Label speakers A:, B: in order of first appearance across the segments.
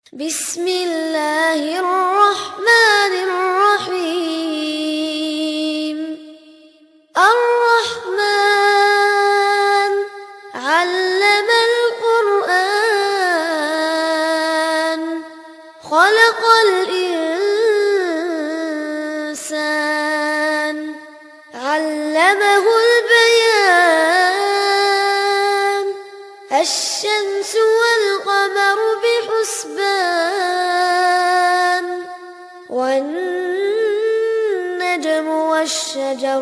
A: بسم الله الرحمن الرحيم الرحمن علم القرآن خلق الإنسان علمه البيان الشمس والقمر بحسبان والنجم والشجر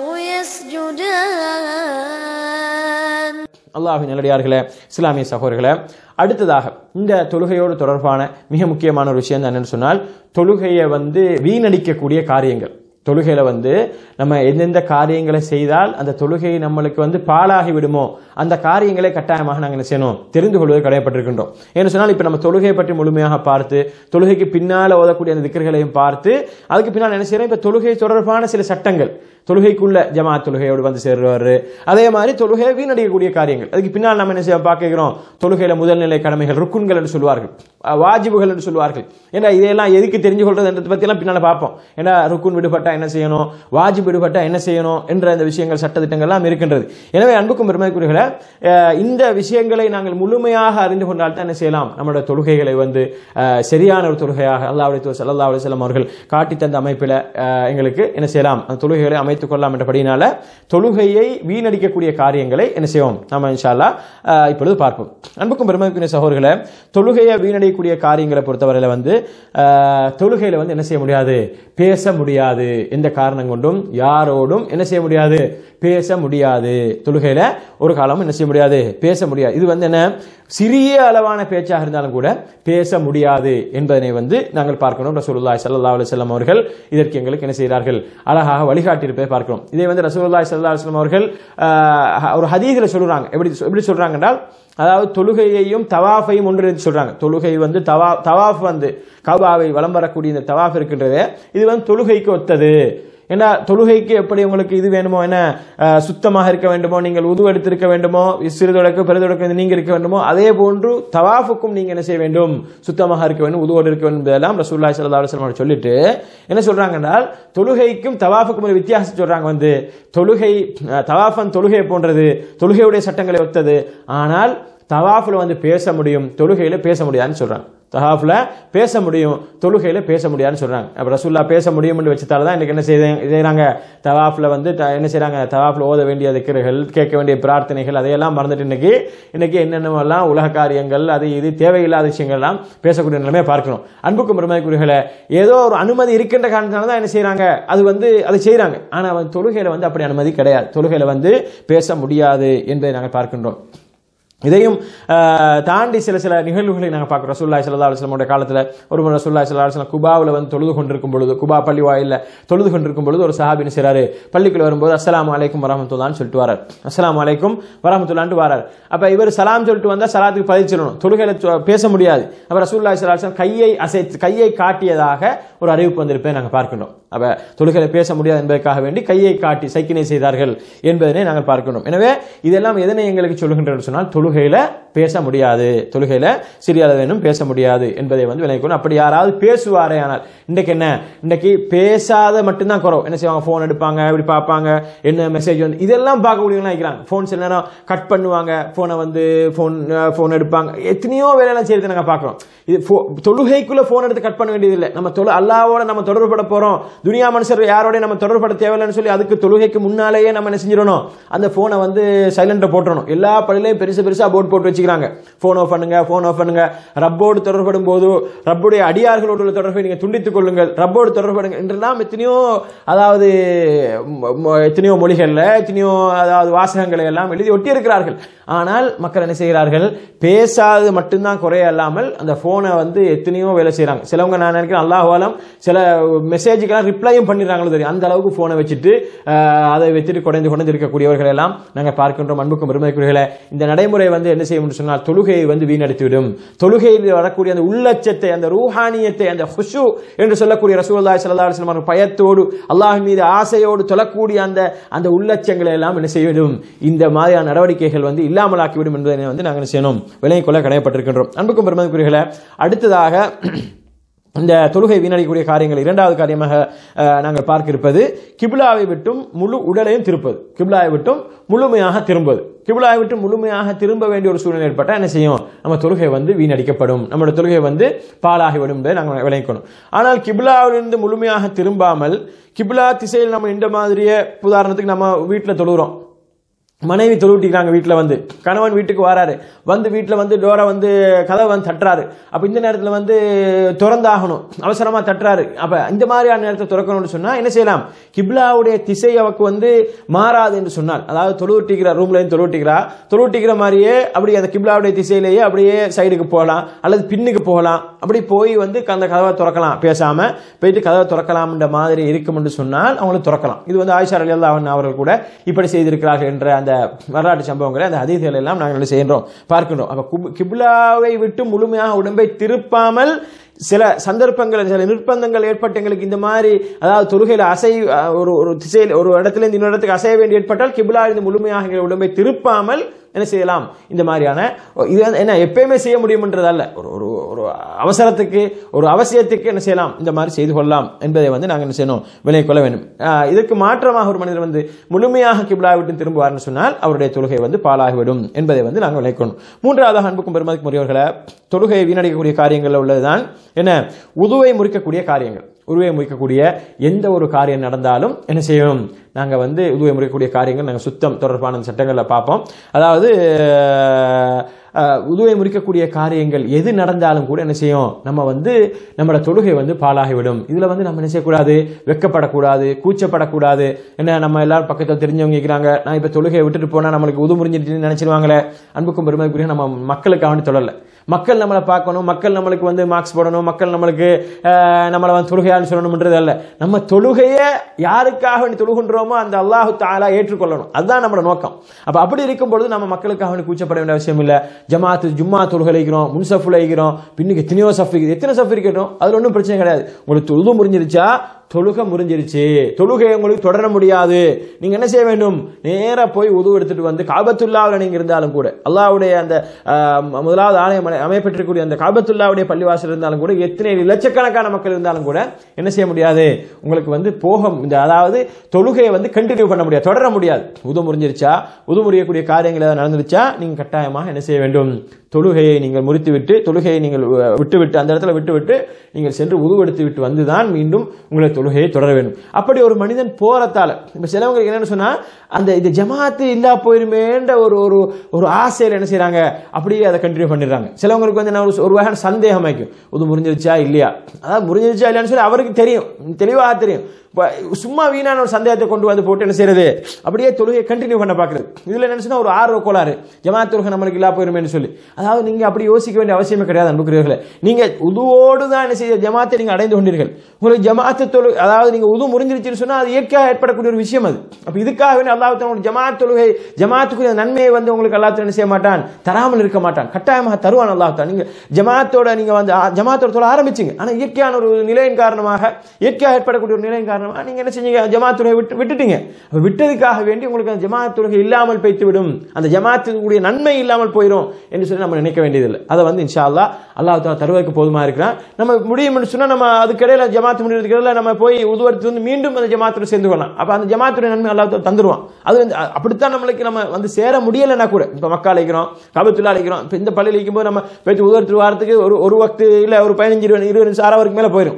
A: يسجدان
B: அல்லாஹின் நல்லடியார்களே இஸ்லாமிய சகோதரர்களே அடுத்ததாக இந்த தொழுகையோடு தொடர்பான மிக முக்கியமான ஒரு விஷயம் என்னன்னு சொன்னால் தொழுகையை வந்து வீணடிக்கக்கூடிய காரியங்கள் தொழுகையில வந்து நம்ம எந்தெந்த காரியங்களை செய்தால் அந்த தொழுகை நம்மளுக்கு வந்து பாழாகி விடுமோ அந்த காரியங்களை கட்டாயமாக நாங்கள் என்ன செய்யணும் தெரிந்து கொள்வது கடமைப்பட்டிருக்கின்றோம் ஏன்னு சொன்னால் இப்போ நம்ம தொழுகையை பற்றி முழுமையாக பார்த்து தொழுகைக்கு பின்னால் ஓதக்கூடிய அந்த திக்கர்களையும் பார்த்து அதுக்கு பின்னால் என்ன செய்யறோம் இப்போ தொழுகை தொடர்பான சில சட்டங்கள் தொழுகைக்குள்ள ஜமாத் தொழுகையோடு வந்து சேர்வாரு அதே மாதிரி தொழுகையை வீணடிக்கக்கூடிய காரியங்கள் அதுக்கு பின்னால் நம்ம என்ன செய்ய பார்க்கிறோம் தொழுகையில முதல்நிலை கடமைகள் ருக்குன்கள் என்று சொல்வார்கள் அஹ் வாஜிபுகள் என்று சொல்வார்கள் ஏன்னா இதையெல்லாம் எதுக்கு தெரிஞ்சு கொள்றது பத்தி எல்லாம் பின்னால பார்ப்போம் ஏன்னா ருக்குன் விடுபட்டா என்ன செய்யணும் வாஜிப் விடுபட்டா என்ன செய்யணும் என்ற அந்த விஷயங்கள் சட்டத்திட்டங்கள் எல்லாம் இருக்கின்றது எனவே அன்புக்கும் பெருமைக்குரியவர்களே அஹ் இந்த விஷயங்களை நாங்கள் முழுமையாக அறிந்து கொண்டால் தான் என்ன செய்யலாம் நம்மளுடைய தொழுகைகளை வந்து அஹ், சரியான ஒரு தொழுகையாக அல்லாவுடைய தூர் சல்லா அலுவலம் அவர்கள் காட்டி தந்த அமைப்பில் அஹ், எங்களுக்கு என்ன செய்யலாம் அந்த தொழுகைகளை அமைத்துக் கொள்ளலாம் என்றபடினால தொழுகையை வீணடிக்கக்கூடிய காரியங்களை என்ன செய்வோம் நம்ம இன்ஷால்லா அஹ், இப்பொழுது பார்ப்போம் அன்புக்கும் பெருமைக்குரிய சகோதரர்களை தொழுகையை வீணடிக்கக்கூடிய காரியங்களை பொறுத்தவரையில வந்து அஹ், தொழுகையில வந்து என்ன செய்ய முடியாது பேச முடியாது எந்த காரணம் கொண்டும் யாரோடும் என்ன செய்ய முடியாது பேச முடியாது தொழுகையில ஒரு காலமும் என்ன செய்ய முடியாது பேச முடியாது இது வந்து என்ன சிறிய அளவான பேச்சாக இருந்தாலும் கூட பேச முடியாது என்பதனை வந்து நாங்கள் பார்க்கணும் ரசூலுல்லாஹி ஸல்லல்லாஹு அலைஹி வஸல்லம் அவர்கள் இதற்கு எங்களுக்கு என்ன செய்கிறார்கள் அழகாக வழிகாட்டியிருப்பதை பார்க்கிறோம் இதை வந்து ரசூலுல்லாஹி ஸல்லல்லாஹு அலைஹி வஸல்லம் அவர்கள் ஆஹ், ஒரு ஹதீஸ்ல சொல்றாங்க எப்படி எப்படி சொல்றாங்க என்றால் அதாவது தொழுகையையும் தவாஃபையும் ஒன்று சொல்றாங்க தொழுகை வந்து தவா தவாஃப் வந்து கபாவை வலம் வரக்கூடிய இந்த தவாஃப் இருக்கின்றது இது வந்து தொழுகைக்கு ஒத்தது ஏன்னா தொழுகைக்கு எப்படி உங்களுக்கு இது வேணுமோ என்ன அஹ், சுத்தமாக இருக்க வேண்டுமோ நீங்கள் உது எடுத்திருக்க வேண்டுமோ சிறுதொடக்கு பெருதொடக்கு நீங்க இருக்க வேண்டுமோ அதே போன்று தவாஃபுக்கும் நீங்க என்ன செய்ய வேண்டும் சுத்தமாக இருக்க வேண்டும் உதுவோடு இருக்க வேண்டும் என்பதெல்லாம் ரசூல்லாய் சல்லா அலுவலம் சொல்லிட்டு என்ன சொல்றாங்க என்றால் தொழுகைக்கும் தவாஃபுக்கும் ஒரு வித்தியாசம் சொல்றாங்க வந்து தொழுகை அஹ், தவாஃபன் தொழுகையை போன்றது தொழுகையுடைய சட்டங்களை ஒத்தது ஆனால் தவாஃபில் வந்து பேச முடியும் தொழுகையில பேச முடியாதுன்னு சொல்றாங்க தஹாஃபில் பேச முடியும் தொழுகையில பேச முடியாதுன்னு சொல்றாங்க அப்ப ரசூல்லா பேச முடியும்னு வச்சதால தான் இன்னைக்கு என்ன செய்ய- செய்றாங்க தவாஃபில் வந்து த- என்ன செய்றாங்க தவாஃபில் ஓத வேண்டிய திக்கர்கள் கேட்க வேண்டிய பிரார்த்தனைகள் அதையெல்லாம் மறந்துட்டு இன்னைக்கு இன்னைக்கு என்னென்னவெல்லாம் உலக காரியங்கள் அது இது தேவையில்லாத விஷயங்கள் எல்லாம் பேசக்கூடிய நிலைமையை பார்க்கணும் அன்புக்கும் பெருமைக்குரியர்களை ஏதோ ஒரு அனுமதி இருக்கின்ற காரணத்தினால தான் என்ன செய்றாங்க அது வந்து அதை செய்றாங்க ஆனா வந்து தொழுகையில வந்து அப்படி அனுமதி கிடையாது தொழுகையில வந்து பேச முடியாது என்பதை நாங்கள் பார்க்கின்றோம் இதையும் ஆஹ், தாண்டி சில சில நிகழ்வுகளை நாங்கள் பார்க்குறோம் ரசூல்லாய் சல்லா அலுவலமுடைய காலத்தில் ஒரு முறை ரசூல்லாய் சல்லா அலுவலம் குபாவில் வந்து தொழுது கொண்டிருக்கும் பொழுது குபா பள்ளி வாயில்ல தொழுது கொண்டிருக்கும் பொழுது ஒரு சஹாபின்னு செய்றாரு பள்ளிக்குள்ள வரும்போது அஸ்ஸலாமு அலைக்கும் வரமத்துல்லான்னு சொல்லிட்டு வரார் அஸ்ஸலாமு அலைக்கும் வரமத்துல்லான்ட்டு வரார் அப்ப இவர் சலாம் சொல்லிட்டு வந்தா சலாத்துக்கு பதில் சொல்லணும் தொழுகையில சொ- பேச முடியாது அப்ப ரசூல்லாய் சல்லா அலுவலம் கையை அசைத்து கையை காட்டியதாக ஒரு அறிவிப்பு வந்திருப்பதை நாங்கள் பார்க்கின்றோம் அப்ப தொழுகையில பேச முடியாது என்பதற்காக வேண்டி கையை காட்டி சைக்கினை செய்தார்கள் என்பதனை நாங்கள் பார்க்கணும் எனவே இதெல்லாம் எதனை எங்களுக்கு சொல்லுகின்றன சொன்னால் தொழுகையில பேச முடியாது தொழுகையில சிறிய அளவேனும் பேச முடியாது என்பதை வந்து விளங்கிக்கணும் அப்படி யாராவது பேசுவாரே ஆனால் இன்றைக்கு என்ன இன்றைக்கு பேசாத மட்டும்தான் குறவு என்ன செய்வாங்க ஃபோன் எடுப்பாங்க இப்படி பார்ப்பாங்க என்ன மெசேஜ் வந்து இதெல்லாம் பார்க்கக்கூடியவங்களா இருக்கிறாங்க ஃபோன் சில நேரம் கட் பண்ணுவாங்க ஃபோனை வந்து ஃபோன் ஃபோன் எடுப்பாங்க எத்தனையோ வேலையெல்லாம் செய்யறது நாங்கள் பார்க்குறோம் இது pho- தொழுகைக்குள்ள ஃபோன் எடுத்து கட் பண்ண வேண்டியதில்லை நம்ம தொழு அல்லாவோட நம்ம தொடர்புபட போறோம் துனியா மனுஷர் யாரோட நம்ம தொடர்புபட தேவையில்லைன்னு சொல்லி அதுக்கு தொழுகைக்கு முன்னாலேயே நம்ம என்ன செஞ்சிடணும் அந்த போனை வந்து சைலண்ட போட்டுறணும் எல்லா பள்ளியிலையும் பெருசு பெருசா போர்டு போட்டு வச்சுக்கிறாங்க போன் ஆஃப் பண்ணுங்க போன் ஆஃப் பண்ணுங்க ரப்போடு தொடர்படும் போது ரப்புடைய அடியார்களோடு உள்ள தொடர்பை நீங்க துண்டித்துக் கொள்ளுங்கள் ரப்போடு தொடர்படுங்க என்றெல்லாம் எத்தனையோ அதாவது ம- ம- எத்தனையோ மொழிகள்ல எத்தனையோ அதாவது வாசகங்களை எல்லாம் எழுதி ஒட்டி இருக்கிறார்கள் ஆனால் மக்கள் என்ன செய்கிறார்கள் பேசாது மட்டும்தான் குறைய இல்லாமல் அந்த போனை வந்து எத்தனையோ வேலை செய்றாங்க சிலவங்க நான் நினைக்கிறேன் அல்லாஹாலம் சில மெசேஜுக்கெல்லாம் ரிப்ளையும் பண்ணிடுறாங்களோ தெரியும் அந்த அளவுக்கு போனை வச்சுட்டு ஆஹ், அதை வச்சுட்டு குறைந்து கொண்டு இருக்கக்கூடியவர்கள் எல்லாம் நாங்கள் பார்க்கின்றோம் அன்புக்கும் பெருமைக்குரியவர்களே இந்த நடைமுறை வந்து என்ன செய்யும் என்று சொன்னால் தொழுகையை வந்து வீணடித்துவிடும் தொழுகையில் வரக்கூடிய அந்த உள்ளச்சத்தை அந்த ரூஹானியத்தை அந்த ஹுஷு என்று சொல்லக்கூடிய ரசூலுல்லாஹி ஸல்லல்லாஹு அலைஹி வஸல்லம் பயத்தோடு அல்லாஹ் மீது ஆசையோடு தொழக்கூடிய அந்த அந்த உள்ளச்சங்களை எல்லாம் என்ன செய்யவிடும் இந்த மாதிரியான நடவடிக்கைகள் வந்து இல்லாமலாக்கிவிடும் என்பதை வந்து நாங்கள் என்ன செய்யணும் விலகிக் கொள்ள கடமைப்பட்டிருக்கின்றோம் அன்புக்கும் பெருமைக்குரியவர்களே அடுத்ததாக இந்த தொழுகை வீணடிக்கக்கூடிய காரியங்கள் இரண்டாவது காரியமாக அஹ், நாங்கள் பார்க்க இருப்பது கிபிலாவை விட்டும் முழு உடலையும் திருப்பது கிபிலாவை விட்டும் முழுமையாக திரும்புவது கிபிலாவை விட்டு முழுமையாக திரும்ப வேண்டிய ஒரு சூழ்நிலை ஏற்பட்டால் என்ன செய்யும் நம்ம தொழுகை வந்து வீணடிக்கப்படும் நம்மளோட தொழுகை வந்து பாலாகிவிடும் என்பதை நாங்கள் விளங்கிக்கணும் ஆனால் கிபிலாவிலிருந்து முழுமையாக திரும்பாமல் கிபிலா திசையில் நம்ம இந்த மாதிரியே உதாரணத்துக்கு நம்ம வீட்டில் தொழுகிறோம் மனைவி தொழுவிட்டிக்கிறாங்க வீட்டில் வந்து கணவன் வீட்டுக்கு வராரு வந்து வீட்டில் வந்து டோரை வந்து கதவை வந்து தட்டுறாரு அப்போ இந்த நேரத்தில் வந்து திறந்தாகணும் அவசரமாக தட்டுறாரு அப்போ இந்த மாதிரியான நேரத்தை திறக்கணும்னு சொன்னால் என்ன செய்யலாம் கிப்லாவுடைய திசை அவக்கு வந்து மாறாது என்று சொன்னால் அதாவது தொழுவிட்டிக்கிற ரூம்லேயும் தொழுவிட்டிக்கிறா தொழுவிட்டிக்கிற மாதிரியே அப்படி அந்த கிப்லாவுடைய திசையிலேயே அப்படியே சைடுக்கு போகலாம் அல்லது பின்னுக்கு போகலாம் அப்படி போய் வந்து அந்த கதவை திறக்கலாம் பேசாமல் போயிட்டு கதவை திறக்கலாம்ன்ற மாதிரி இருக்கும் என்று சொன்னால் அவங்களுக்கு திறக்கலாம் இது வந்து ஆயிஷா அலி அவர்கள் கூட இப்படி செய்திருக்கிறார்கள் என்ற அந்த வரலாற்று சம்பவங்களை அந்த அதிதிகள் எல்லாம் நாங்கள் என்ன செய்கின்றோம் பார்க்கின்றோம் அப்போ குப்- கிப்லாவை விட்டு முழுமையாக உடம்பை திருப்பாமல் சில சந்தர்ப்பங்கள் சில நிர்பந்தங்கள் ஏற்பட்டு எங்களுக்கு இந்த மாதிரி அதாவது தொழுகையில் அசை அஹ், ஒரு ஒரு திசையில் ஒரு இடத்துல இருந்து இன்னொரு இடத்துக்கு அசைய வேண்டி ஏற்பட்டால் கிபிலா இருந்து முழுமையாக எங்கள் உடம்பை திருப்பாமல் என்ன செய்யலாம் இந்த மாதிரியான இது வந்து என்ன எப்பயுமே செய்ய முடியும்ன்றதல்ல ஒரு ஒரு ஒரு அவசரத்துக்கு ஒரு அவசியத்துக்கு என்ன செய்யலாம் இந்த மாதிரி செய்து கொள்ளலாம் என்பதை வந்து நாங்கள் என்ன செய்யணும் விலகிக் கொள்ள வேண்டும் ஆஹ் இதற்கு மாற்றமாக ஒரு மனிதர் வந்து முழுமையாக கிபிலா விட்டு திரும்புவார்னு சொன்னால் அவருடைய தொழுகை வந்து பாலாகிவிடும் என்பதை வந்து நாங்கள் விளைக்கணும் மூன்றாவதாக அன்புக்கும் பெருமதிக்கும் முறையவர்களை தொழுகையை வீணடிக்கக்கூடிய காரியங்களில் உள்ளதுதான் என்ன உதுவை முறிக்கக்கூடிய காரியங்கள் உருவை முறிக்கக்கூடிய எந்த ஒரு காரியம் நடந்தாலும் என்ன செய்யணும் நாங்கள் வந்து உதுவை முறிக்கக்கூடிய காரியங்கள் நாங்கள் சுத்தம் தொடர்பான அந்த சட்டங்களில் பார்ப்போம் அதாவது அஹ், அஹ், உதுவை முறிக்கக்கூடிய காரியங்கள் எது நடந்தாலும் கூட என்ன செய்யும் நம்ம வந்து நம்மளோட தொழுகை வந்து பாலாகிவிடும் இதில் வந்து நம்ம என்ன செய்யக்கூடாது வெக்கப்படக்கூடாது கூச்சப்படக்கூடாது என்ன நம்ம எல்லாரும் பக்கத்தில் தெரிஞ்சவங்க இருக்கிறாங்க நான் இப்போ தொழுகையை விட்டுட்டு போனால் நம்மளுக்கு உது முறிஞ்சிருச்சுன்னு நினச்சிருவாங்களே அன்புக்கும் பெருமைக்குரிய நம்ம மக்களுக்காக வேண்டி தொழலை மக்கள் நம்மளை பார்க்கணும் மக்கள் நம்மளுக்கு வந்து மார்க்ஸ் போடணும் மக்கள் நம்மளுக்கு அஹ், நம்மளை வந்து தொழுகையான்னு சொல்லணும்ன்றது அல்ல நம்ம தொழுகையை யாருக்காக வேண்டி தொழுகின்றோமோ அந்த அல்லாஹு தாலா ஏற்றுக்கொள்ளணும் அதுதான் நம்மளோட நோக்கம் அப்ப அப்படி இருக்கும் பொழுது நம்ம மக்களுக்காக வேண்டி கூச்சப்பட வேண்டிய அவசியம் இல்லை ஜமாத்து ஜும்மா தொழுகை இருக்கிறோம் முன்சஃபுல இருக்கிறோம் பின்னுக்கு எத்தனையோ சஃப் இருக்குது எத்தனை சஃப் இருக்கட்டும் அதுல ஒன்றும் பிரச்சனை கிடையாது உங்களுக்கு தொழுது முடிஞ்சிருச்சா தொழுகை முறிஞ்சிருச்சு தொழுகை உங்களுக்கு தொடர முடியாது நீங்க என்ன செய்ய வேண்டும் நேரா போய் உது எடுத்துட்டு வந்து காபத்துல்லாவில் நீங்க இருந்தாலும் கூட அல்லாஹ்வுடைய அந்த ஆஹ், முதலாவது ஆலயம் அமை- அமையப்பட்டிருக்கக்கூடிய அந்த காபத்துல்லாவுடைய பள்ளிவாசல் இருந்தாலும் கூட எத்தனை லட்சக்கணக்கான மக்கள் இருந்தாலும் கூட என்ன செய்ய முடியாது உங்களுக்கு வந்து போகம் இந்த அதாவது தொழுகையை வந்து கண்டினியூ பண்ண முடியாது தொடர முடியாது உது முறிஞ்சிருச்சா உது முறியக்கூடிய காரியங்கள் ஏதாவது நடந்துருச்சா நீங்க கட்டாயமாக என்ன செய்ய வேண்டும் தொழுகையை நீங்கள் முறித்து விட்டு தொழுகையை நீங்கள் அஹ், விட்டுவிட்டு அந்த இடத்துல விட்டுவிட்டு நீங்கள் சென்று உது எடுத்து விட்டு வந்துதான் மீண்டும் உங்களை தொழுகையை தொடர வேண்டும் அப்படி ஒரு மனிதன் போறதால இப்ப சிலவங்களுக்கு என்னன்னு சொன்னா அந்த இது ஜமாத்து இல்லா போயிருமேன்ற ஒரு ஒரு ஒரு ஆசையில் என்ன செய்றாங்க அப்படியே அதை கண்டினியூ பண்ணிடுறாங்க சிலவங்களுக்கு வந்து என்ன ஒரு- ஒரு வகையான சந்தேகம் ஆயிக்கும் உது முறிஞ்சிருச்சா இல்லையா அதாவது முறிஞ்சிருச்சா இல்லையான்னு சொல்லி அவருக்கு தெரியும் தெளிவாக தெரியும் இப்ப சும்மா வீணான ஒரு சந்தேகத்தை கொண்டு வந்து போட்டு என்ன செய்யறது அப்படியே தொழுகையை கண்டினியூ பண்ண பார்க்குறது இதுல என்ன சொன்னா ஒரு ஆர்வ கோளாறு ஜமாத் தொழுகை நம்மளுக்கு இல்லா போயிருமேன்னு சொல்லி அதாவது நீங்க அப்படி யோசிக்க வேண்டிய அவசியமே கிடையாது அன்புக்குரியவர்களே நீங்க உதுவோடு தான் என்ன செய்ய ஜமாத்தை நீங்க அடைந்து கொண்டீர்கள் உங்களுக்கு ஜமாத்து தொழு அதாவது நீங்க உது முறிஞ்சிருச்சுன்னு சொன்னா அது இயற்கையாக ஏற்படக்கூடிய ஒரு விஷயம் அது அப்ப இதுக்காக வேண்டி அல்லாஹ் உங்களுக்கு ஜமாத் தொழுகை ஜமாத்துக்குரிய நன்மையை வந்து உங்களுக்கு அல்லாஹ் என்ன செய்ய மாட்டான் தராமல் இருக்க மாட்டான் கட்டாயமாக தருவான் அல்லாஹ் நீங்க ஜமாத்தோட நீங்க வந்து ஆ, ஜமாத்தோட தொழ ஆரம்பிச்சீங்க ஆனா இயற்கையான ஒரு நிலையின் காரணமாக இயற்கையாக ஏற்படக்கூடிய ஒரு நிலையின் காரணமாக நீங்க என்ன செஞ்சீங்க ஜமாத் தொழுகை விட்டு விட்டுட்டீங்க அப்ப விட்டதுக்காக வேண்டி உங்களுக்கு அந்த ஜமாத் தொழுகை இல்லாமல் போய்த்து விடும் அந்த ஜமாத்துக்குரிய நன்மை இல்லாமல் போயிடும் என்று சொல்லி நம்ம நினைக்க வேண்டியதில்லை அதை வந்து இன்ஷா அல்லாஹ் அல்லாஹ் தாலா தருவதற்கு போதுமா இருக்கிறான் நம்ம முடியும்னு சொன்னா நம்ம அதுக்கிடையில ஜமாத் முடிகிறதுக்கு இடையில நம்ம போய் உதுவடுத்து வந்து மீண்டும் அந்த ஜமாத்துல சேர்ந்து கொள்ளலாம் அப்ப அந்த ஜமாத்துடைய நன்மை அல்லாஹ் தாலா தந்துருவான் அது வந்து அ- அப்படித்தான் நம்மளுக்கு நம்ம வந்து சேர முடியலைன்னா கூட இப்ப மக்கா அழைக்கிறோம் காபத்துல்லா அழைக்கிறோம் இப்ப இந்த பள்ளியில் இருக்கும்போது நம்ம போயிட்டு உதவத்து வாரத்துக்கு ஒரு ஒரு வக்து இல்ல ஒரு பதினஞ்சு இருபது இருபது நிமிஷம் அரை வரைக்கும் மேல போயிடும்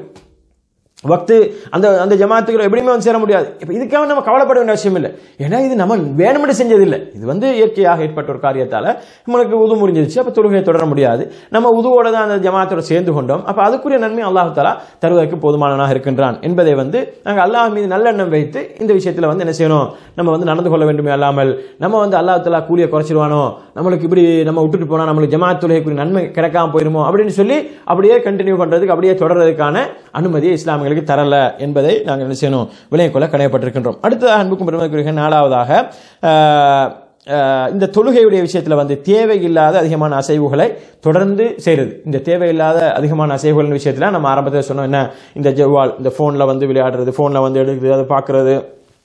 B: வக்து அந்த அந்த ஜமாத்துக்குள்ள எப்படியுமே வந்து சேர முடியாது இப்போ இதுக்காக நம்ம கவலைப்பட வேண்டிய அவசியம் இல்லை ஏன்னா இது நம்ம வேணுமென்று செஞ்சதில்லை இது வந்து இயற்கையாக ஏற்பட்ட ஒரு காரியத்தால நம்மளுக்கு உது முறிஞ்சிருச்சு அப்போ தொழுகையை தொடர முடியாது நம்ம உதுவோட தான் அந்த ஜமாத்தோட சேர்ந்து கொண்டோம் அப்போ அதுக்குரிய நன்மை அல்லாஹ் தாலா தருவதற்கு போதுமானவனாக இருக்கின்றான் என்பதை வந்து நாங்கள் அல்லாஹ் மீது நல்லெண்ணம் வைத்து இந்த விஷயத்தில் வந்து என்ன செய்யணும் நம்ம வந்து நடந்து கொள்ள வேண்டுமே அல்லாமல் நம்ம வந்து அல்லாஹ் தாலா கூலியை குறைச்சிருவானோ நம்மளுக்கு இப்படி நம்ம விட்டுட்டு போனால் நம்மளுக்கு ஜமாத் தொழுகைக்குரிய நன்மை கிடைக்காம போயிருமோ அப்படின்னு சொல்லி அப்படியே கண்டினியூ பண்றதுக்கு அப்படியே தொடர்றதுக்கான அனுமதியை இஸ்லாமிய எங்களுக்கு தரல என்பதை நாங்கள் என்ன செய்யணும் விலை கொள்ள கடையப்பட்டிருக்கின்றோம் அடுத்ததாக அன்புக்கும் பெருமைக்குரிய நாலாவதாக ஆஹ், ஆஹ், இந்த தொழுகையுடைய விஷயத்தில் வந்து தேவையில்லாத அதிகமான அசைவுகளை தொடர்ந்து செய்கிறது இந்த தேவையில்லாத அதிகமான அசைவுகள் விஷயத்தில் நம்ம ஆரம்பத்தில் சொன்னோம் என்ன இந்த ஜவ்வால் இந்த ஃபோனில் வந்து விளையாடுறது ஃபோனில் வந்து எடுக்கிறது அதை பார்க்குறது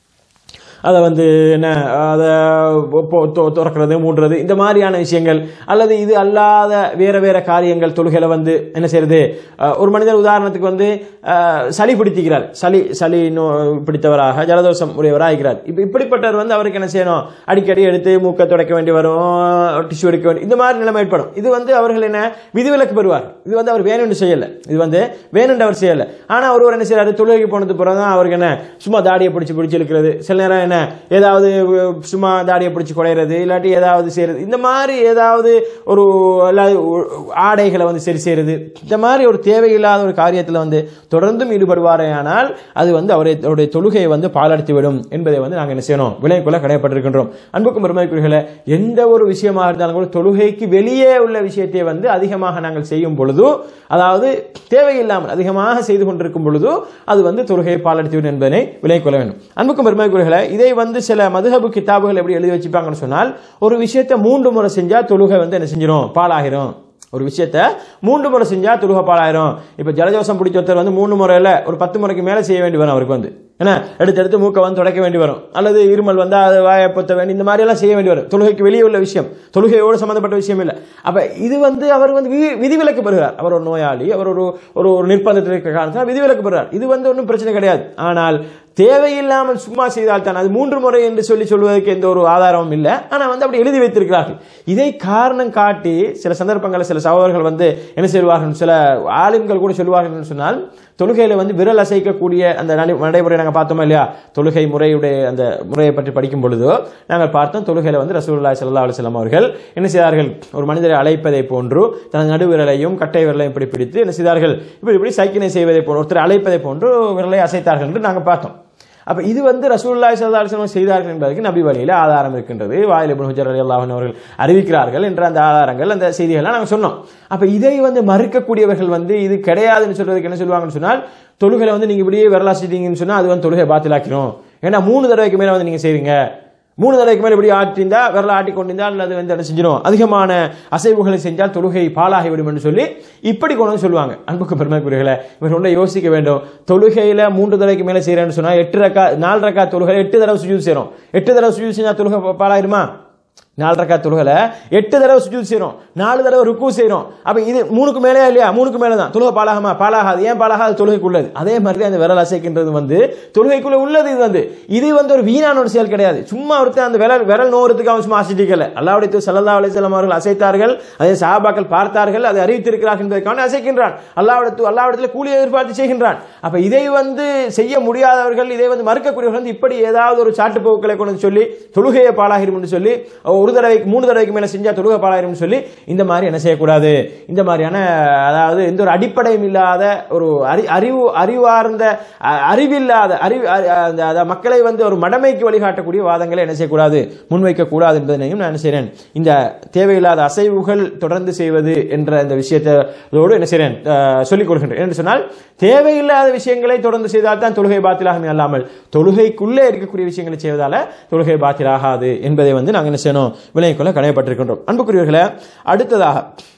B: அதை வந்து என்ன அதை பொ- தொ- திறக்கிறது மூடுறது இந்த மாதிரியான விஷயங்கள் அல்லது இது அல்லாத வேற வேற காரியங்கள் தொழுகையில வந்து என்ன செய்யறது அஹ், ஒரு மனிதர் உதாரணத்துக்கு வந்து அஹ், சளி பிடித்திக்கிறார் சளி சளி நோ பிடித்தவராக ஜலதோஷம் உடையவராக இருக்கிறார் இப்போ இப்படிப்பட்டவர் வந்து அவருக்கு என்ன செய்யணும் அடிக்கடி எடுத்து மூக்கை துடைக்க வேண்டி வரும் டிஷ்யூ எடுக்க வேண்டி இந்த மாதிரி நிலைமை ஏற்படும் இது வந்து அவர்கள் என்ன விதிவிலக்கு பெறுவார் இது வந்து அவர் வேணும்னு செய்யல இது வந்து வேணும்னு அவர் செய்யல ஆனா ஒருவர் என்ன செய்யறாரு தொழுகைக்கு போனது பிறகு தான் அவருக்கு என்ன சும்மா தாடியை பிடிச்சி பிடிச்சி இழுக்கிறது சில நேரம் என்ன ஏதாவது அஹ், சும்மா தாடியை பிடிச்சி குடையிறது இல்லாட்டி ஏதாவது செய்யறது இந்த மாதிரி ஏதாவது ஒரு அல்லாது ஒ- ஆடைகளை வந்து சரி செய்யறது இந்த மாதிரி ஒரு தேவையில்லாத ஒரு காரியத்தில் வந்து தொடர்ந்தும் ஈடுபடுவாரேயானால் அது வந்து அவரை அவருடைய தொழுகையை வந்து பாலடித்து விடும் என்பதை வந்து நாங்கள் என்ன செய்யணும் விலைக்குள்ள கடையப்பட்டிருக்கின்றோம் அன்புக்கும் பெருமைக்குரியர்களே எந்த ஒரு விஷயமாக இருந்தாலும் கூட தொழுகைக்கு வெளியே உள்ள விஷயத்தை வந்து அதிகமாக நாங்கள் செய்யும் பொழுது அதாவது தேவையில்லாமல் அதிகமாக செய்து கொண்டிருக்கும் பொழுது அது வந்து தொழுகையை பாலடித்து விடும் என்பதனை விலை கொள்ள வேண்டும் அன்புக்கும் பெருமைக்குரியர்களே இதை வந்து சில மதுஹபு கிதாபுகள் எப்படி எழுதி வச்சுப்பாங்கன்னு சொன்னால் ஒரு விஷயத்தை மூன்று முறை செஞ்சா தொழுகை வந்து என்ன செஞ்சிடும் பாலாகிரும் ஒரு விஷயத்த மூன்று முறை செஞ்சா தொழுகை பாலாயிரும் இப்ப ஜலதோஷம் பிடிச்ச ஒருத்தர் வந்து மூணு முறையில ஒரு பத்து முறைக்கு மேல செய்ய வேண்டி வரும் அவருக்கு வந்து என்ன எடுத்து எடுத்து மூக்கை வந்து துடைக்க வேண்டி வரும் அல்லது இருமல் வந்தா அது வாயை பொத்த வேண்டி இந்த மாதிரி எல்லாம் செய்ய வேண்டி வரும் தொழுகைக்கு வெளியே உள்ள விஷயம் தொழுகையோடு சம்பந்தப்பட்ட விஷயம் இல்லை அப்ப இது வந்து அவர் வந்து வி- விதிவிலக்கு பெறுகிறார் அவர் ஒரு நோயாளி அவர் ஒரு ஒரு ஒரு நிர்பந்தத்தில் இருக்க காரணத்தால் விதிவிலக்கு பெறுகிறார் இது வந்து ஒன்றும் பிரச்சனை கிடையாது ஆனால் தேவையில்லாமல் சும்மா செய்தால் தான் அது மூன்று முறை என்று சொல்லி சொல்வதற்கு எந்த ஒரு ஆதாரமும் இல்லை ஆனா வந்து அப்படி எழுதி வைத்திருக்கிறார்கள் இதை காரணம் காட்டி சில சந்தர்ப்பங்களில் சில சகோதரர்கள் வந்து என்ன செய்வார்கள் சில ஆலிம்கள் கூட சொல்வார்கள் என்று சொன்னால் தொழுகையில வந்து விரல் அசைக்கக்கூடிய அந்த நடை- நடைமுறை நாங்கள் பார்த்தோமா இல்லையா தொழுகை முறையுடைய அந்த முறையை பற்றி படிக்கும் பொழுதோ நாங்கள் பார்த்தோம் தொழுகையில வந்து ரசூலுல்லாஹி ஸல்லல்லாஹு அலைஹி வஸல்லம் அவர்கள் என்ன செய்தார்கள் ஒரு மனிதரை அழைப்பதை போன்று தனது நடுவிரலையும் கட்டை விரலையும் இப்படி பிடித்து என்ன செய்தார்கள் இப்படி இப்படி சைக்கினை செய்வதை போன்று ஒருத்தர் அழைப்பதை போன்று விரலை அசைத்தார்கள் என்று நாங்கள் பார்த்தோம் அப்ப இது வந்து ரசூலுல்லாஹி ஸல்லல்லாஹு அலைஹி வஸல்லம் செய்தார்கள் என்பதற்கு நபி வழியில ஆதாரம் இருக்கின்றது வாயில் இப்னு ஹுஜர் ரலியல்லாஹு அன்ஹு அவர்கள் அறிவிக்கிறார்கள் என்ற அந்த ஆதாரங்கள் அந்த செய்திகள்லாம் நாங்க சொன்னோம் அப்ப இதை வந்து மறுக்கக்கூடியவர்கள் வந்து இது கிடையாதுன்னு சொல்றதுக்கு என்ன சொல்லுவாங்கன்னு சொன்னால் தொழுகையில வந்து நீங்க இப்படியே வரலாசிட்டீங்கன்னு சொன்னா அது வந்து தொழுகை பாத்திலாக்கிறோம் ஏன்னா மூணு தடவைக்கு மேல வந்து நீங்க செய்றீங்க மூணு தடவைக்கு மேல இப்படி ஆட்டிந்தா விரல ஆட்டி கொண்டிருந்தால் அது வந்து என்ன செஞ்சிடும் அதிகமான அசைவுகளை செஞ்சால் தொழுகை பாலாகிவிடும் என்று சொல்லி இப்படி கொண்டு வந்து சொல்லுவாங்க அன்புக்கு பெருமைக்குரியர்களே இவர் ஒன்றை யோசிக்க வேண்டும் தொழுகையில மூன்று தடவைக்கு மேல செய்யறேன்னு சொன்னா எட்டு ரக்கா நாலு ரக்கா தொழுகை எட்டு தடவை சுஜூத் செய்றோம் எட்டு தடவை சுஜூத் செஞ்சா தொழுகை பா- பாலாயிருமா நாலு ரக்கா தொழுகல எட்டு தடவை சுஜூத் செய்றோம் நாலு தடவை ருக்கு செய்றோம் அப்ப இது மூணுக்கு மேலே இல்லையா மூணுக்கு மேல தான் தொழுகை பாலாகமா பாலாகாது ஏன் பாலாகாது தொழுகைக்குள்ளது அதே மாதிரி அந்த விரல் அசைக்கின்றது வந்து தொழுகைக்குள்ள உள்ளது இது வந்து இது வந்து ஒரு வீணான ஒரு செயல் கிடையாது சும்மா ஒருத்தன் அந்த விரல் விரல் நோறதுக்கு அவன் சும்மா அசைச்சிக்கல அல்லாவுடைய தூதர் ஸல்லல்லாஹு அலைஹி வஸல்லம் அவர்கள் அசைத்தார்கள் அதை சஹாபாக்கள் பார்த்தார்கள் அதை அறிவித்திருக்கிறார்கள் என்பதற்கான அசைக்கின்றான் அல்லாவுடைய அல்லாவிடத்தில் கூலி எதிர்பார்த்து செய்கின்றான் அப்ப இதை வந்து செய்ய முடியாதவர்கள் இதை வந்து மறுக்கக்கூடியவர்கள் வந்து இப்படி ஏதாவது ஒரு சாட்டுப்போக்களை கொண்டு வந்து சொல்லி தொழுகையை பாலாகிரும் என்று சொல்லி ஒரு தடவைக்கு மூணு தடவைக்கு மேல செஞ்சா தொழுகை பாலாகிரும் சொல்லி இந்த மாதிரி என்ன செய்யக்கூடாது இந்த மாதிரியான அதாவது எந்த ஒரு அடிப்படையும் இல்லாத ஒரு அறி அறிவு அறிவார்ந்த அ- அறிவில்லாத அறிவு அ- அந்த அத மக்களை வந்து ஒரு மடமைக்கு வழிகாட்டக்கூடிய வாதங்களை என்ன செய்யக்கூடாது முன்வைக்க கூடாது என்பதனையும் நான் என்ன செய்றேன் இந்த தேவையில்லாத அசைவுகள் தொடர்ந்து செய்வது என்ற இந்த விஷயத்தோடு என்ன செய்றேன் அஹ், சொல்லிக் கொடுக்கின்றேன் என்று சொன்னால் தேவையில்லாத விஷயங்களை தொடர்ந்து செய்தால் தான் தொழுகை பாத்திலாகுமே அல்லாமல் தொழுகைக்குள்ளே இருக்கக்கூடிய விஷயங்களை செய்வதால தொழுகை பாத்திலாகாது என்பதை வந்து நாங்கள் என்ன செய்யணும் விலை கொள்ள கடையப்பட்டிருக்கின்றோம் அன்புக்குரியவர்களே அடுத்ததாக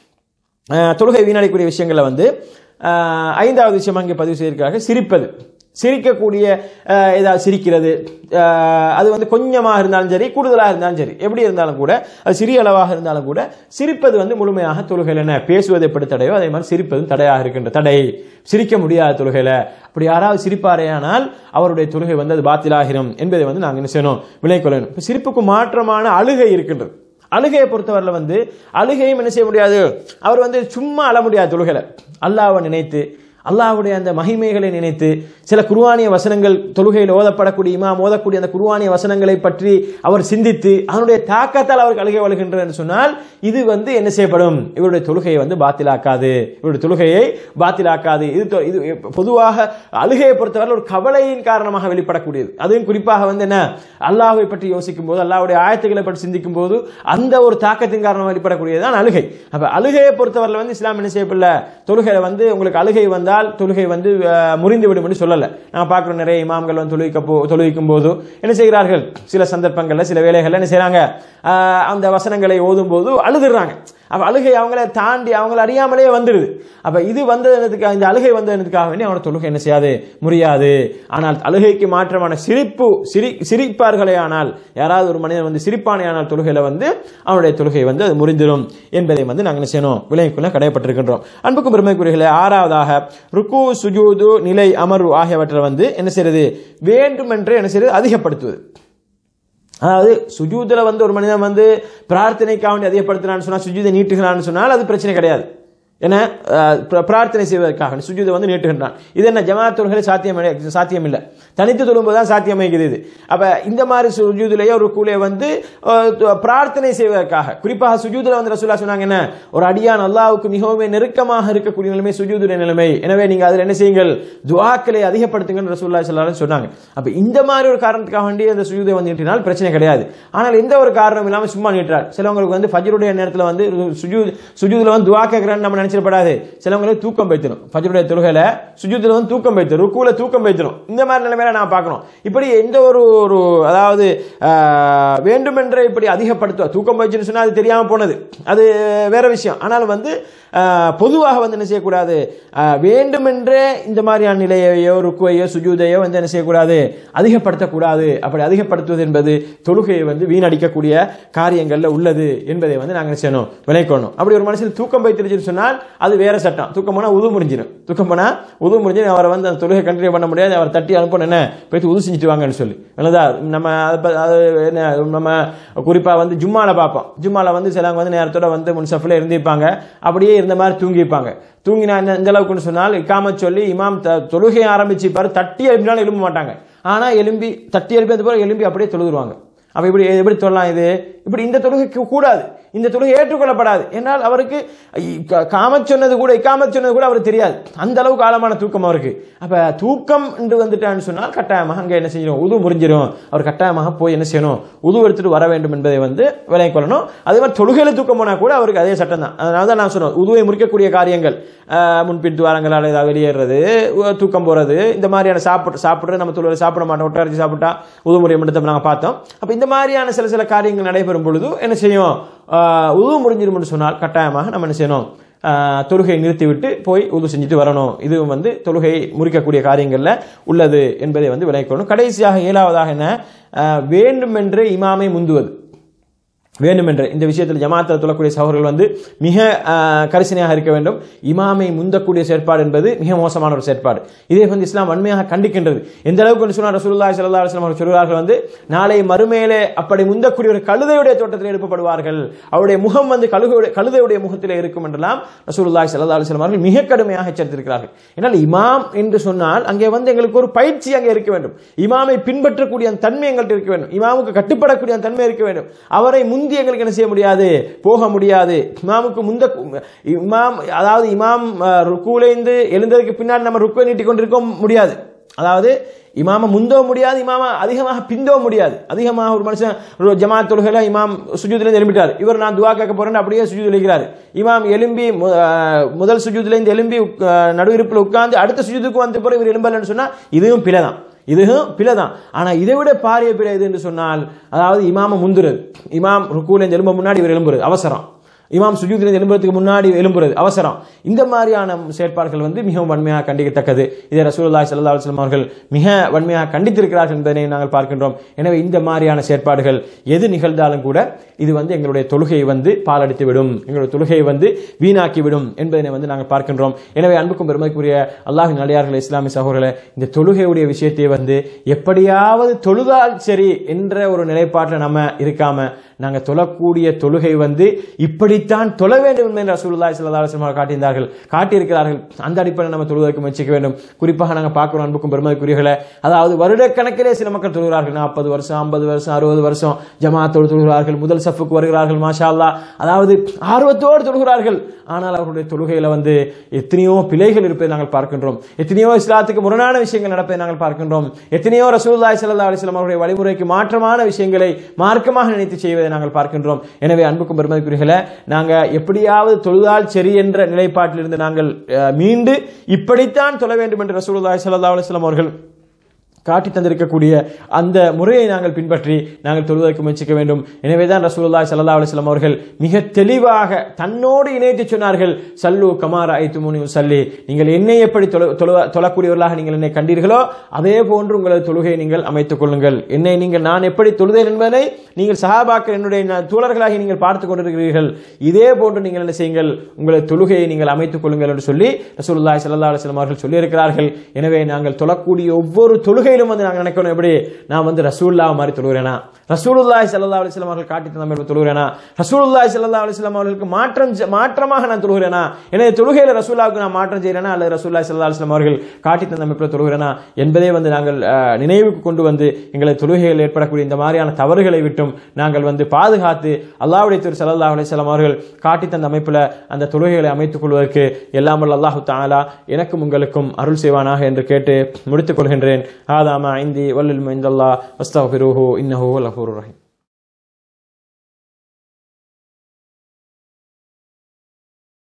B: அஹ், தொழுகை வீணடிக்கக்கூடிய விஷயங்களை வந்து அஹ், ஐந்தாவது விஷயம் அங்கே பதிவு செய்திருக்கிறார்கள் சிரிப்பது சிரிக்கக்கூடிய அஹ், ஏதாவது சிரிக்கிறது அஹ், அது வந்து கொஞ்சமாக இருந்தாலும் சரி கூடுதலாக இருந்தாலும் சரி எப்படி இருந்தாலும் கூட அது சிறிய அளவாக இருந்தாலும் கூட சிரிப்பது வந்து முழுமையாக தொழுகையில் என்ன பேசுவது எப்படி தடையோ அதே மாதிரி சிரிப்பதும் தடையாக இருக்கின்ற தடை சிரிக்க முடியாத தொழுகையில அப்படி யாராவது சிரிப்பாரேயானால் அவருடைய தொழுகை வந்து அது பாத்திலாகிரும் என்பதை வந்து நாங்கள் என்ன செய்யணும் விலை கொள்ளணும் இப்போ சிரிப்புக்கு மாற்றமான அழுகை இருக்கின்றது அழுகையை பொறுத்தவரையில் வந்து அழுகையும் என்ன செய்ய முடியாது அவர் வந்து சும்மா அழ முடியாது தொழுகையில அல்லாஹ்வை நினைத்து அல்லாஹ்வுடைய அந்த மகிமைகளை நினைத்து சில குர்ஆனிய வசனங்கள் தொழுகையில் ஓதப்படக்கூடிய இமாம் ஓதக்கூடிய அந்த குர்ஆனிய வசனங்களை பற்றி அவர் சிந்தித்து அதனுடைய தாக்கத்தால் அவருக்கு அழுகை வழுகின்றது என்று சொன்னால் இது வந்து என்ன செய்யப்படும் இவருடைய தொழுகையை வந்து பாத்திலாக்காது இவருடைய தொழுகையை பாத்திலாக்காது இது தொ- இது பொதுவாக அழுகையை பொறுத்தவரை ஒரு கவலையின் காரணமாக வெளிப்படக்கூடியது அதுவும் குறிப்பாக வந்து என்ன அல்லாஹ்வை பற்றி யோசிக்கும் போது அல்லாஹ்வுடைய ஆயத்துக்களை பற்றி சிந்திக்கும் போது அந்த ஒரு தாக்கத்தின் காரணமாக வெளிப்படக்கூடியது தான் அழுகை அப்ப அழுகையை பொறுத்தவரையில் வந்து இஸ்லாம் என்ன செய்யப்படல தொழுகை வந்து உங்களுக்கு அழுகை வந்தால் செய்வதால் தொழுகை வந்து அஹ், முறிந்து விடும் என்று சொல்லல நான் பார்க்குறோம் நிறைய இமாம்கள் வந்து தொழுவிக்க போ தொழுவிக்கும் போது என்ன செய்கிறார்கள் சில சந்தர்ப்பங்கள்ல சில வேலைகள்ல என்ன செய்றாங்க அஹ், அந்த வசனங்களை ஓதும் போது அழுதுறாங்க அப்ப அழுகை அவங்கள தாண்டி அவங்கள அறியாமலே வந்துடுது அப்ப இது வந்ததுக்காக இந்த அழுகை வந்ததுக்காக வேண்டி அவனோட தொழுகை என்ன செய்யாது முடியாது ஆனால் அழுகைக்கு மாற்றமான சிரிப்பு சிரி சிரிப்பார்களே ஆனால் யாராவது ஒரு மனிதன் வந்து சிரிப்பானே ஆனால் தொழுகையில வந்து அவனுடைய தொழுகை வந்து அது முறிந்திடும் என்பதை வந்து நாங்கள் என்ன செய்யணும் விலைக்குள்ள கடையப்பட்டிருக்கின்றோம் அன்புக்கும் பெருமைக்குரியர்களே ஆறாவதாக ருக்கு சுஜூது நிலை அமர்வு ஆகியவற்றை வந்து என்ன செய்யறது வேண்டுமென்றே என்ன செய்யறது அதிகப்படுத்துவது அதாவது சுஜூதில் வந்து ஒரு மனிதன் வந்து பிரார்த்தனைக்காக வேண்டி அதிகப்படுத்தினான்னு சொன்னால் சுஜூதை நீட்டுகிறான்னு சொன்னால் அது பிரச்சனை கிடையாது ஏன்னா அஹ், பிர- பிரார்த்தனை செய்வதற்காக சுஜூதை வந்து நீட்டுகின்றான் இது என்ன ஜமாத் தொழுகை சாத்தியம் இல்லை- சாத்தியம் இல்லை தனித்து தொழும்போது தான் சாத்தியமாகிறது இது அப்ப இந்த மாதிரி சுஜூதிலேயே ஒரு கூலையை வந்து அஹ், து- பிரார்த்தனை செய்வதற்காக குறிப்பாக சுஜூதில் வந்து ரசூல்லா சொன்னாங்க என்ன ஒரு அடியான் அல்லாவுக்கு மிகவும் நெருக்கமாக இருக்கக்கூடிய நிலைமை சுஜூதுடைய நிலைமை எனவே நீங்க அதில் என்ன செய்யுங்கள் துஆக்களை அதிகப்படுத்துங்கன்னு ரசூல்லா ஸல்லல்லாஹு சொன்னாங்க அப்ப இந்த மாதிரி ஒரு காரணத்துக்காக வேண்டி அந்த சுஜூதை வந்து நீட்டினால் பிரச்சனை கிடையாது ஆனால் எந்த ஒரு காரணம் இல்லாம சும்மா நீட்டுறார் சிலவங்களுக்கு வந்து ஃபஜ்ருடைய நேரத்தில் வந்து சுஜூத் சுஜூதுல வந்து துஆ கேட்கறான்னு நம்ம நினைச்சிடப்படாது சிலவங்களுக்கு தூக்கம் வைத்தணும் ஃபஜ்ருடைய தொழுகையில சுஜூதுல வந்து தூக்கம் வைத்தணும் ருக்குல தூக்கம் வைத்தணும் இந்த மாதிரி நிலைமையில நான் பார்க்கணும் இப்படி எந்த ஒரு ஒரு அதாவது ஆஹ், வேண்டுமென்றே இப்படி அதிகப்படுத்துவா தூக்கம் வைச்சுன்னு சொன்னா அது தெரியாம போனது அது வேற விஷயம் ஆனால் வந்து ஆஹ், பொதுவாக வந்து என்ன செய்யக்கூடாது ஆஹ், வேண்டுமென்றே இந்த மாதிரியான நிலையையோ ருக்குவையோ சுஜூதையோ வந்து என்ன செய்யக்கூடாது அதிகப்படுத்தக்கூடாது அப்படி அதிகப்படுத்துவது என்பது தொழுகையை வந்து வீணடிக்கக்கூடிய காரியங்கள்ல உள்ளது என்பதை வந்து நாங்கள் என்ன செய்யணும் விளைக்கணும் அப்படி ஒரு மனுஷன் தூக்கம் வைத்திருச்சுன்னு சொன்னால் அது வேற சட்டம் தூக்கம் போனா உது முடிஞ்சிடும் தூக்கம் போனா உது முடிஞ்சு அவரை வந்து அந்த தொழுகை கண்டினியூ பண்ண முடியாது அவர் தட்டி அனுப்பணும் என்ன போயிட்டு உது செஞ்சுட்டு வாங்கன்னு சொல்லி நல்லதா நம்ம அதை ப- அது என்ன நம்ம குறிப்பா வந்து ஜும்மால பார்ப்போம் ஜும்மால வந்து சிலவங்க வந்து நேரத்தோட வந்து முன்சஃபில் இருந்திருப்பாங்க அப்படியே இருந்த மாதிரி தூங்கிப்பாங்க தூங்கினா இந்த இந்த அளவுக்குன்னு சொன்னால் இக்காம சொல்லி இமாம் த- தொழுகையை ஆரம்பிச்சு பாரு தட்டி எழுப்பினாலும் எழும்ப மாட்டாங்க ஆனா எலும்பி தட்டி எழுப்பி அது போல எலும்பி அப்படியே தொழுதுருவாங்க அப்ப இப்படி எப்படி சொல்லலாம் இது இப்படி இந்த தொழுகைக்கு கூடாது இந்த தொழுகை ஏற்றுக்கொள்ளப்படாது என்றால் அவருக்கு இ- க- காமச் சொன்னது கூட இக்காமச் சொன்னது கூட அவருக்கு தெரியாது அந்த அளவுக்கு ஆழமான தூக்கம் அவருக்கு அப்ப தூக்கம் என்று வந்துட்டான்னு சொன்னால் கட்டாயமாக அங்க என்ன செய்யணும் உது முறிஞ்சிடும் அவர் கட்டாயமாக போய் என்ன செய்யணும் உது எடுத்துட்டு வர வேண்டும் என்பதை வந்து விலை கொள்ளணும் அதே மாதிரி தொழுகையில தூக்கம் போனா கூட அவருக்கு அதே சட்டம் தான் அதனால தான் நான் சொன்னேன் உதுவை முறிக்கக்கூடிய காரியங்கள் ஆஹ், முன்பின் துவாரங்களால் ஏதாவது வெளியேறது உ- தூக்கம் போறது இந்த மாதிரியான சாப்பிட்டு சாப்பிட்றது நம்ம தொழில் சாப்பிட மாட்டோம் ஒட்டரிச்சு சாப்பிட்டா உதுமுறை மட்டும் நாங்கள் பார்த்தோம் அப்ப இந்த மாதிரியான சில சில காரியங்கள் நடைபெறும் பொழுது என்ன செய்யும் ஆஹ், உது முறிஞ்சிரும்னு சொன்னால் கட்டாயமாக நம்ம என்ன செய்யணும் ஆஹ், தொழுகையை நிறுத்திவிட்டு போய் உது செஞ்சுட்டு வரணும் இது வந்து தொழுகையை முறிக்கக்கூடிய காரியங்கள்ல உள்ளது என்பதை வந்து விளைக்கணும் கடைசியாக ஏழாவதாக என்ன ஆஹ், வேண்டுமென்றே இமாமை முந்துவது வேண்டுமென்று இந்த விஷயத்தில் ஜமாத்தில் தொழக்கூடிய சகோதரர்கள் வந்து மிக ஆஹ், கரிசனையாக இருக்க வேண்டும் இமாமை முந்தக்கூடிய செயற்பாடு என்பது மிக மோசமான ஒரு செயற்பாடு இதை வந்து இஸ்லாம் வன்மையாக கண்டிக்கின்றது எந்த அளவுக்கு சொன்னார் ரசூலுல்லாஹி ஸல்லல்லாஹு அலைஹி வஸல்லம் அவர்கள் சொல்கிறார்கள் வந்து நாளை மறுமையிலே அப்படி முந்தக்கூடிய ஒரு கழுதையுடைய தோட்டத்தில் எழுப்பப்படுவார்கள் அவருடைய முகம் வந்து கழுகையுடைய கழுதையுடைய முகத்திலே இருக்கும் என்றெல்லாம் ரசூலுல்லாஹி ஸல்லல்லாஹு அலைஹி வஸல்லம் அவர்கள் மிக கடுமையாக எச்சரித்திருக்கிறார்கள் என்னால் இமாம் என்று சொன்னால் அங்கே வந்து எங்களுக்கு ஒரு பயிற்சி அங்கே இருக்க வேண்டும் இமாமை பின்பற்றக்கூடிய அந்த தன்மை எங்கள்கிட்ட இருக்க வேண்டும் இமாமுக்கு கட்டுப்படக்கூடிய அந்த தன்மை இருக்க வேண்டும் அவரை முந்தி எங்களுக்கு என்ன செய்ய முடியாது போக முடியாது இமாமுக்கு முந்த இமாம் அதாவது இமாம் அஹ், ருக்குலேந்து எழுந்ததுக்கு பின்னாடி நம்ம ருக்குவை நீட்டிக் கொண்டிருக்க முடியாது அதாவது இமாம முந்தவும் முடியாது இமாம அதிகமாக பிந்தவும் முடியாது அதிகமாக ஒரு மனுஷன் ஒரு ஜமாத் தொழுகையில இமாம் சுஜூதுலேருந்து எழும்பிட்டார் இவர் நான் துவா கேட்க போறேன்னு அப்படியே சுஜூத் எழுகிறார் இமாம் எலும்பி மு- அஹ், முதல் சுஜூதுலேருந்து எலும்பி உட்கா- நடுவிருப்பில் உட்கார்ந்து அடுத்த சுஜூதுக்கு வந்த பிறகு இவர் எழும்பலன்னு சொன்னா இதுவும் பிழை தான் இதுவும் பிழை தான் ஆனா இதை விட பாரிய பிழை எது என்று சொன்னால் அதாவது இமாம முந்துறது இமாம் ருக்கூல எழும்ப முன்னாடி இவர் எழும்புறது அவசரம் இமாம் சுஜூதிலிருந்து எழும்புறதுக்கு முன்னாடி எழும்புறது அவசரம் இந்த மாதிரியான செயற்பாடுகள் வந்து மிகவும் வன்மையாக கண்டிக்கத்தக்கது இதை ரசூலுல்லாஹி ஸல்லல்லாஹு அலைஹி வஸல்லம் அவர்கள் மிக வன்மையாக கண்டித்திருக்கிறார்கள் என்பதை நாங்கள் பார்க்கின்றோம் எனவே இந்த மாதிரியான செயற்பாடுகள் எது நிகழ்ந்தாலும் கூட இது வந்து எங்களுடைய தொழுகையை வந்து பாலடித்து விடும் எங்களுடைய தொழுகையை வந்து வீணாக்கி விடும் என்பதனை வந்து நாங்கள் பார்க்கின்றோம் எனவே அன்புக்கும் பெருமைக்குரிய அல்லாஹின் அடியார்கள் இஸ்லாமிய சகோதரர்களே இந்த தொழுகையுடைய விஷயத்தை வந்து எப்படியாவது தொழுதால் சரி என்ற ஒரு நிலைப்பாட்டில் நம்ம இருக்காம நாங்க தொழக்கூடிய தொழுகை வந்து இப்படித்தான் தொழ வேண்டும் என்று ரசூலுல்லாஹி ஸல்லல்லாஹு அலைஹி வஸல்லம் காட்டியிருந்தார்கள் காட்டியிருக்கிறார்கள் அந்த அடிப்படையில் நம்ம தொழுவதற்கு முயற்சிக்க வேண்டும் குறிப்பாக நாங்க பார்க்கிறோம் அன்புக்கும் பெருமதிக்குரியர்களே அதாவது வருடக்கணக்கிலே சில மக்கள் தொழுகிறார்கள் நாற்பது வருஷம் ஐம்பது வருஷம் அறுபது வருஷம் ஜமாத்தோடு தொழுகிறார்கள் முதல் சஃபுக்கு வருகிறார்கள் மாஷா அல்லாஹ் அதாவது ஆர்வத்தோடு தொழுகிறார்கள் ஆனால் அவர்களுடைய தொழுகையில வந்து எத்தனையோ பிழைகள் இருப்பதை நாங்கள் பார்க்கின்றோம் எத்தனையோ இஸ்லாத்துக்கு முரணான விஷயங்கள் நடப்பதை நாங்கள் பார்க்கின்றோம் எத்தனையோ ரசூலுல்லாஹி ஸல்லல்லாஹு அலைஹி வஸல்லம் அவருடைய வழிமுறைக்கு மாற்றமான விஷயங்களை மார்க்கமாக நினைத்து செய்வதை நாங்கள் பார்க்கின்றோம் எனவே அன்புக்கும் பெருமதிக்குரியர்களே நாங்கள் எப்படியாவது தொழுதால் சரி என்ற நிலைப்பாட்டிலிருந்து நாங்கள் அஹ், மீண்டு இப்படித்தான் தொழ வேண்டும் என்று ரசூலுல்லாஹி ஸல்லல்லாஹு அலைஹி வஸல்லம் அவர்கள் காட்டி தந்திருக்கக்கூடிய அந்த முறையை நாங்கள் பின்பற்றி நாங்கள் தொழுவதற்கு முயற்சிக்க வேண்டும் எனவே தான் ரசூலுல்லாஹி ஸல்லல்லாஹு அலைஹி வஸல்லம் அவர்கள் மிக தெளிவாக தன்னோடு இணைத்து சொன்னார்கள் சல்லு கமார ஐத்துமுனி சல்லி நீங்கள் என்னை எப்படி தொழ தொழ- தொழக்கூடியவர்களாக நீங்கள் என்னை கண்டீர்களோ அதே போன்று உங்களது தொழுகையை நீங்கள் அமைத்துக் கொள்ளுங்கள் என்னை நீங்கள் நான் எப்படி தொழுதேன் என்பதை நீங்கள் சஹாபாக்கள் என்னுடைய ந- தோழர்களாகி நீங்கள் பார்த்துக் கொண்டிருக்கிறீர்கள் இதே போன்று நீங்கள் என்ன செய்யுங்கள் உங்களது தொழுகையை நீங்கள் அமைத்துக் கொள்ளுங்கள் என்று சொல்லி ரசூலுல்லாஹி ஸல்லல்லாஹு அலைஹி வஸல்லம் அவர்கள் சொல்லியிருக்கிறார்கள் எனவே நாங்கள் தொழக்கூடிய ஒவ்வொரு தொழுகையிலும் வந்து நாங்கள் நினைக்கணும் எப்படி நான் வந்து ரசூல்லா மாதிரி தொழுகிறேனா ரசூலுல்லாஹி ஸல்லல்லாஹு அலைஹி வஸல்லம் அவர்கள் காட்டி தந்த மாதிரி தொழுகிறேனா ரசூலுல்லாஹி ஸல்லல்லாஹு அலைஹி வஸல்லம் அவர்களுக்கு மாற்றம் செ- மாற்றமாக நான் தொழுகிறேனா எனவே தொழுகையில ரசூலுல்லாவுக்கு நான் மாற்றம் செய்கிறேனா அல்லது ரசூலுல்லாஹி ஸல்லல்லாஹு அலைஹி வஸல்லம் அவர்கள் காட்டி தந்த அமைப்பில் தொழுகிறேனா என்பதை வந்து நாங்கள் அஹ், நினைவுக்கு கொண்டு வந்து எங்களை தொழுகையில் ஏற்படக்கூடிய இந்த மாதிரியான தவறுகளை விட்டும் நாங்கள் வந்து பாதுகாத்து அல்லாஹ்வுடைய திரு ஸல்லல்லாஹு அலைஹி வஸல்லம் அவர்கள் காட்டி தந்த அமைப்பில் அந்த தொழுகைகளை அமைத்துக் கொள்வதற்கு எல்லாம் வல்ல அல்லாஹு தஆலா எனக்கும் உங்களுக்கும் அருள் செய்வானாக என்று கேட்டு முடித்துக் கொள்கின்றேன் ஆதாமா ஐந்தி வல்லில் மைந்தல்லா அஸ்தஃபிருஹு இன்னஹு லஃபூர் ரஹீம்